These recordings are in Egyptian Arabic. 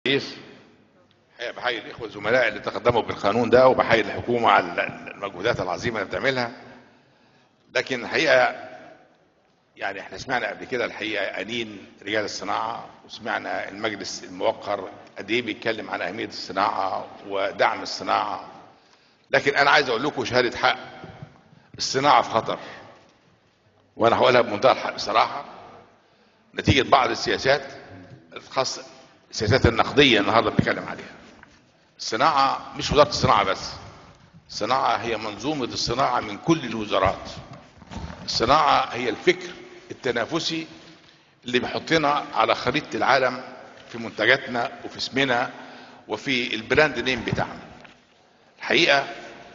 الرئيس الحقيقة بحيي الاخوه الزملاء اللي تقدموا بالقانون ده وبحيي الحكومه على المجهودات العظيمه اللي بتعملها لكن الحقيقه يعني احنا سمعنا قبل كده الحقيقه انين رجال الصناعه وسمعنا المجلس الموقر قد ايه بيتكلم عن اهميه الصناعه ودعم الصناعه لكن انا عايز اقول لكم شهاده حق الصناعه في خطر وانا هقولها بمنتهى الحق بصراحه نتيجه بعض السياسات الخاصه السياسات النقديه النهارده بنتكلم عليها الصناعه مش وزاره الصناعه بس الصناعه هي منظومه الصناعه من كل الوزارات الصناعه هي الفكر التنافسي اللي بيحطنا على خريطه العالم في منتجاتنا وفي اسمنا وفي البراند نيم بتاعنا الحقيقه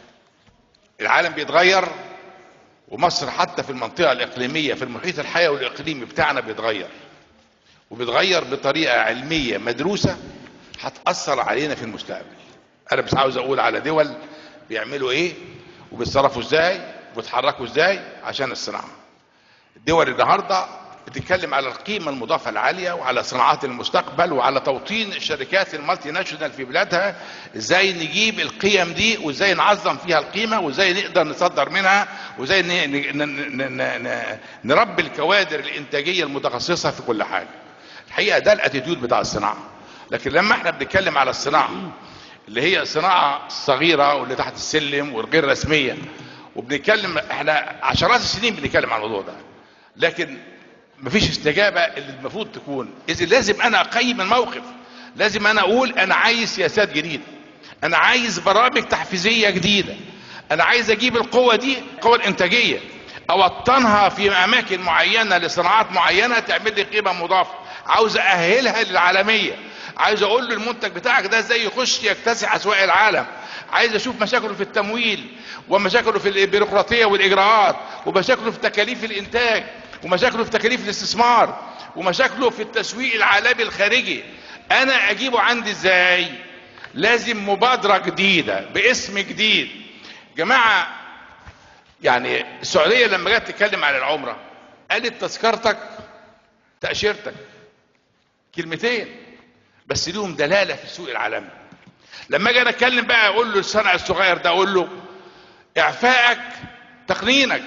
العالم بيتغير ومصر حتى في المنطقه الاقليميه في المحيط الحيوي الاقليمي بتاعنا بيتغير وبيتغير بطريقه علميه مدروسه هتاثر علينا في المستقبل انا بس عاوز اقول على دول بيعملوا ايه وبيتصرفوا ازاي وبيتحركوا ازاي عشان الصناعه الدول النهارده بتتكلم على القيمة المضافة العالية وعلى صناعات المستقبل وعلى توطين الشركات المالتي ناشونال في بلادها ازاي نجيب القيم دي وازاي نعظم فيها القيمة وازاي نقدر نصدر منها وازاي ن- ن- ن- ن- ن- نربي الكوادر الانتاجية المتخصصة في كل حاجة الحقيقة ده الاتيتيود بتاع الصناعة لكن لما احنا بنتكلم على الصناعة اللي هي صناعة صغيرة واللي تحت السلم والغير رسمية وبنتكلم احنا عشرات السنين بنتكلم عن الموضوع ده لكن مفيش استجابة اللي المفروض تكون اذا لازم انا اقيم الموقف لازم انا اقول انا عايز سياسات جديدة انا عايز برامج تحفيزية جديدة انا عايز اجيب القوة دي القوة الانتاجية اوطنها في اماكن معينة لصناعات معينة تعمل لي قيمة مضافة عاوز اهلها للعالمية عايز اقول له المنتج بتاعك ده ازاي يخش يكتسح اسواق العالم عايز اشوف مشاكله في التمويل ومشاكله في البيروقراطيه والاجراءات ومشاكله في تكاليف الانتاج ومشاكله في تكاليف الاستثمار ومشاكله في التسويق العالمي الخارجي انا اجيبه عندي ازاي لازم مبادره جديده باسم جديد جماعه يعني السعوديه لما جت تتكلم عن العمره قالت تذكرتك تاشيرتك كلمتين بس ليهم دلاله في السوق العالمي لما اجي انا اتكلم بقى اقول له الصنع الصغير ده اقول له اعفائك تقنينك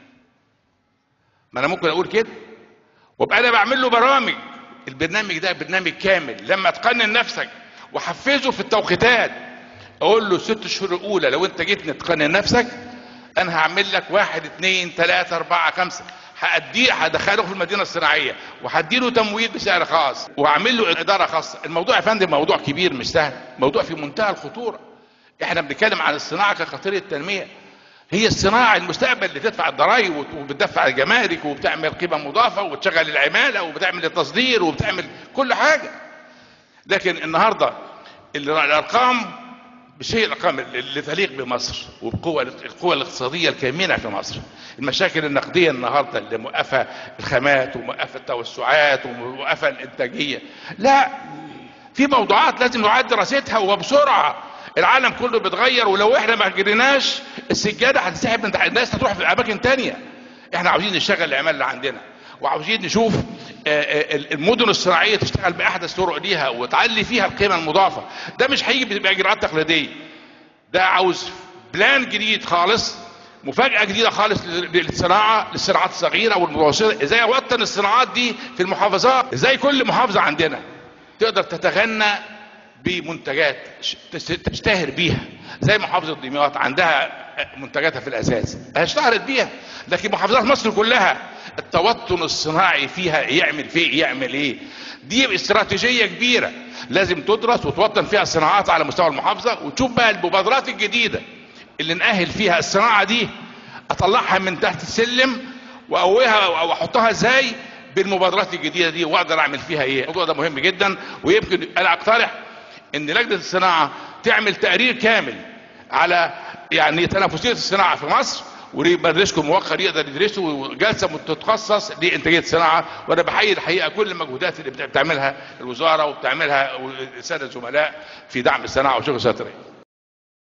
ما انا ممكن اقول كده وابقى انا بعمل له برامج البرنامج ده برنامج كامل لما تقنن نفسك وحفزه في التوقيتات اقول له الست شهور الاولى لو انت جيت تقنن نفسك انا هعمل لك واحد اثنين ثلاثة اربعة خمسة هأديه هدخله في المدينة الصناعية وهديله تمويل بسعر خاص وأعمل له إدارة خاصة الموضوع يا فندم موضوع كبير مش سهل موضوع في منتهى الخطورة احنا بنتكلم عن الصناعة كخطيرة التنمية هي الصناعة المستقبل اللي تدفع الضرائب وبتدفع الجمارك وبتعمل قيمة مضافة وبتشغل العمالة وبتعمل التصدير وبتعمل كل حاجة لكن النهاردة الأرقام مش هي الارقام اللي تليق بمصر وبقوة القوة الاقتصادية الكامنة في مصر المشاكل النقدية النهاردة اللي موقفة الخامات وموقفة التوسعات وموقفة الانتاجية لا في موضوعات لازم نعاد دراستها وبسرعة العالم كله بيتغير ولو احنا ما جريناش السجادة هتسحب من الناس هتروح في اماكن تانية احنا عاوزين نشتغل العمال اللي عندنا وعاوزين نشوف المدن الصناعيه تشتغل باحدث طرق ليها وتعلي فيها القيمه المضافه ده مش هيجي باجراءات تقليديه ده عاوز بلان جديد خالص مفاجاه جديده خالص للصناعه للصناعات الصغيره والمتوسطه ازاي اوطن الصناعات دي في المحافظات ازاي كل محافظه عندنا تقدر تتغنى بمنتجات تشتهر بيها زي محافظه دمياط عندها منتجاتها في الاساس اشتهرت بيها لكن محافظات مصر كلها التوطن الصناعي فيها يعمل فيه يعمل ايه دي استراتيجيه كبيره لازم تدرس وتوطن فيها الصناعات على مستوى المحافظه وتشوف بقى المبادرات الجديده اللي نأهل فيها الصناعه دي اطلعها من تحت السلم واقويها واحطها ازاي بالمبادرات الجديده دي واقدر اعمل فيها ايه الموضوع ده مهم جدا ويمكن انا اقترح ان لجنه الصناعه تعمل تقرير كامل على يعني تنافسيه الصناعه في مصر ومدرسكم موقر يقدر يدرسه وجلسه متخصص لانتاجيه الصناعه وانا بحيي الحقيقه كل المجهودات اللي بتعملها الوزاره وبتعملها الساده الزملاء في دعم الصناعه وشغل الشاطرين